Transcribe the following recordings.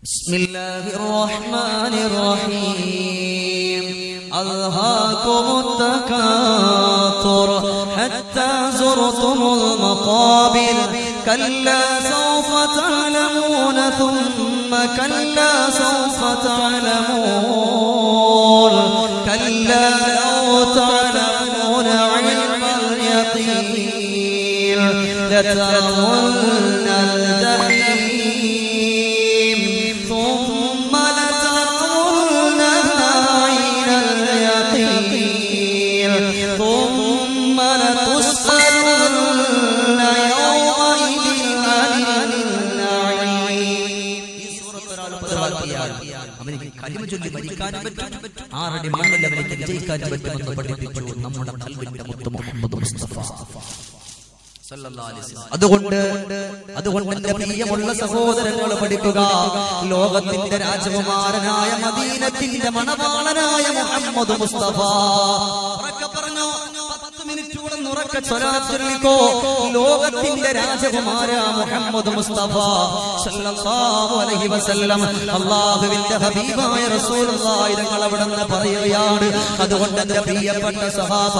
بسم الله الرحمن الرحيم ألهاكم التكاثر حتى زرتم المقابر كلا سوف تعلمون ثم كلا سوف تعلمون كلا لو تعلمون علم اليقين لترون الجحيم ثم لترونها عين اليقين ثم لتسألن يومئذ عن النعيم ഈ സൂറത്ത് ഒരാൾ പതിവാക്കിയാൽ അവനിക്ക് കലിമ ചൊല്ലി മരിക്കാനും പറ്റും ആറടി മണ്ണിൽ അവനിക്ക് വിജയിക്കാനും പറ്റുമെന്ന് പഠിപ്പിച്ചു നമ്മുടെ കൽവിന്റെ മുത്ത് മുഹമ്മദ് മുസ്തഫ അതുകൊണ്ട് അതുകൊണ്ട് എന്റെ പ്രിയമുള്ള സഹോദരങ്ങൾ പഠിക്കുക ലോകത്തിന്റെ രാജകുമാരനായ മദീനത്തിന്റെ മണവാളനായ മുഹമ്മദ് മുസ്തഫ ഉറക്കെ പറഞ്ഞോ പത്ത് മിനിറ്റ് കൂടെ ഉറക്കെ സ്വലാത്ത് ചൊല്ലിക്കോ ലോകത്തിന്റെ രാജകുമാര മുഹമ്മദ് മുസ്തഫ സല്ലല്ലാഹു അലൈഹി വസല്ലം അല്ലാഹുവിന്റെ ഹബീബായ റസൂലുള്ളാഹി തങ്ങൾ അവിടുന്ന് പറയുകയാണ് അതുകൊണ്ട് എന്റെ പ്രിയപ്പെട്ട സഹാബ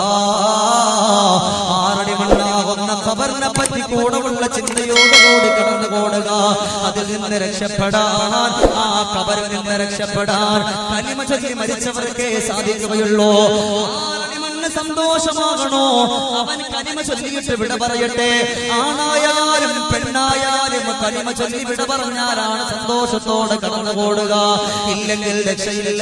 ആറടി മണ്ണാകുന്ന ഖബറിനെ പറ്റി കൂടെയുള്ള ചിന്തയോടുകൂടി കടന്നു കൂടുക അതിൽ നിന്ന് രക്ഷപ്പെടാൻ ആ ഖബറിൽ നിന്ന് രക്ഷപ്പെടാൻ കലിമ ചൊല്ലി മരിച്ചവർക്കേ സാധിക്കുകയുള്ളൂ ആറടി മണ്ണ് സന്തോഷമാകണോ അവൻ കലിമ ചൊല്ലിയിട്ട് വിട പറയട്ടെ ആണായാലും പെണ്ണായാലും കലിമ ചൊല്ലി വിട പറഞ്ഞാലാണ് സന്തോഷത്തോടെ കടന്നു കൂടുക ഇല്ലെങ്കിൽ രക്ഷയില്ല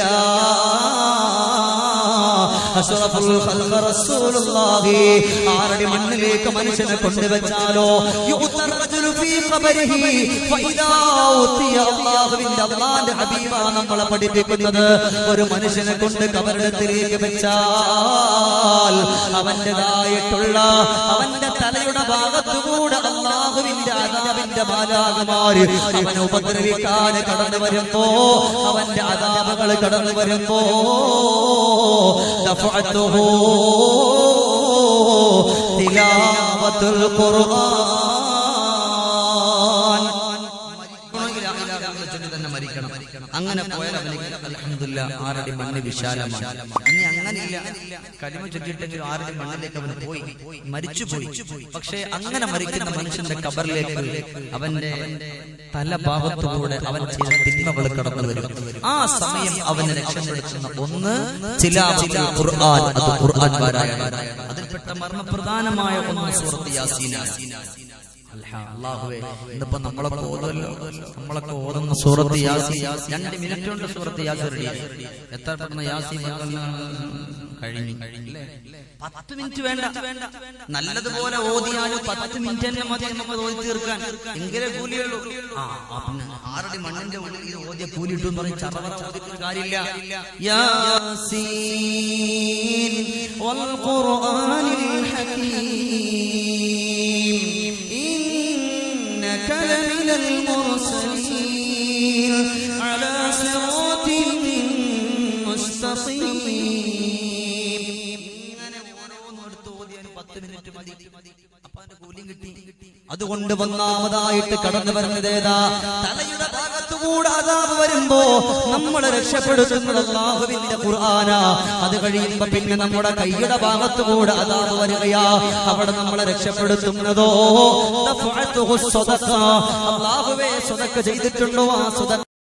അഷ്റഫുൽ ഖൽഖ് റസൂലുള്ളാഹി ആറടി മണ്ണിലേക്ക് മനുഷ്യനെ കൊണ്ടുവച്ചാലോ യുഖ്തർ റജുലു ഫീ ഖബരിഹി ഫഇദാ ഉത്തിയ അല്ലാഹുവിന്റെ അല്ലാഹുവിന്റെ ഹബീബാ നമ്മളെ പഠിപ്പിക്കുന്നത് ഒരു മനുഷ്യനെ കൊണ്ട് കബറിടത്തിലേക്ക് വെച്ചാൽ അവന്റേതായിട്ടുള്ള അവന്റെ തലയുടെ ഭാഗത്തുകൂടെ അള്ളാഹുവിന്റെ അതാവിന്റെ മാലാകുമാര് അവനെ ഉപദ്രവിക്കാൻ കടന്നു വരുമ്പോ അവന്റെ അതാപകൾ കടന്നു വരുമ്പോ دفعته تلاوة القرآن തന്നെ മരിക്കണം അങ്ങനെ പോയാൽ അവനിക്ക് അൽഹംദുലില്ലാ ആറടി മണ്ണ് വിശാലമാണ് ഇനി അങ്ങനെയില്ല കലിമ ചൊല്ലിട്ടെങ്കിൽ ആറടി മണ്ണിലേക്ക് അവൻ പോയി മരിച്ചുപോയി പക്ഷേ അങ്ങനെ മരിക്കുന്ന മനുഷ്യന്റെ കബറിലേക്ക് അവന്റെ തല ഭാഗത്തുകൂടെ അവൻ ചെയ്ത തിന്മകൾ കടന്നു വരും ആ സമയം അവനെ രക്ഷപ്പെടുത്തുന്ന ഒന്ന് ചില ഖുർആൻ അത് ഖുർആൻ പാരായണം അതിൽപ്പെട്ട മർമ്മപ്രധാനമായ ഒന്ന് സൂറത്ത് യാസീനാണ് അള്ളാഹുവേ ഇന്നിപ്പോ നമ്മളൊക്കെ ഓതുമല്ലോ നമ്മളൊക്കെ ഓതുന്ന സൂറത്ത് യാസി രണ്ട് മിനിറ്റ് കൊണ്ട് സൂറത്ത് യാസി റെഡി എത്ര പെട്ടെന്ന് യാസി കഴിഞ്ഞു അല്ലേ? പത്ത് മിനിറ്റ് വേണ്ട നല്ലതുപോലെ ഓതിയാലും പത്ത് മിനിറ്റ് തന്നെ മതി നമുക്ക് ഓതി തീർക്കാൻ എങ്കിലേ കൂലിയുള്ളൂ ആ ആ, പിന്നെ ആറടി മണ്ണിന്റെ ഉള്ളിൽ ഇത് ഓതിയ കൂലി ഇട്ടു എന്ന് പറയും ചറവറ ഓതിയിട്ട് കാര്യമില്ല യാസീൻ വൽ ഖുർആനിൽ ഹകീം إنك لمن المرسلين على صراط مستقيم ഇങ്ങനെ ഓരോന്നും എടുത്ത് ഓതിയാൽ പത്ത് മിനിറ്റ് മതി അപ്പൊ അതിന്റെ കൂലിയും കിട്ടി അതുകൊണ്ട് ഒന്നാമതായിട്ട് കടന്നു വരുന്നത് ഏതാ തലയുടെ ഭാഗത്തുകൂടെ അതാപ് വരുമ്പോ നമ്മളെ രക്ഷപ്പെടുത്തുന്നത് അള്ളാഹുവിന്റെ ഖുർആന അത് കഴിയുമ്പോ പിന്നെ നമ്മുടെ കൈയുടെ ഭാഗത്തുകൂടെ അതാപ് വരികയാ അവിടെ നമ്മളെ രക്ഷപ്പെടുത്തുന്നതോ ദഫഅത്തുഹു സ്വതക്ക. അള്ളാഹുവേ സ്വതക്ക ചെയ്തിട്ടുണ്ടോ ആ സ്വതക്ക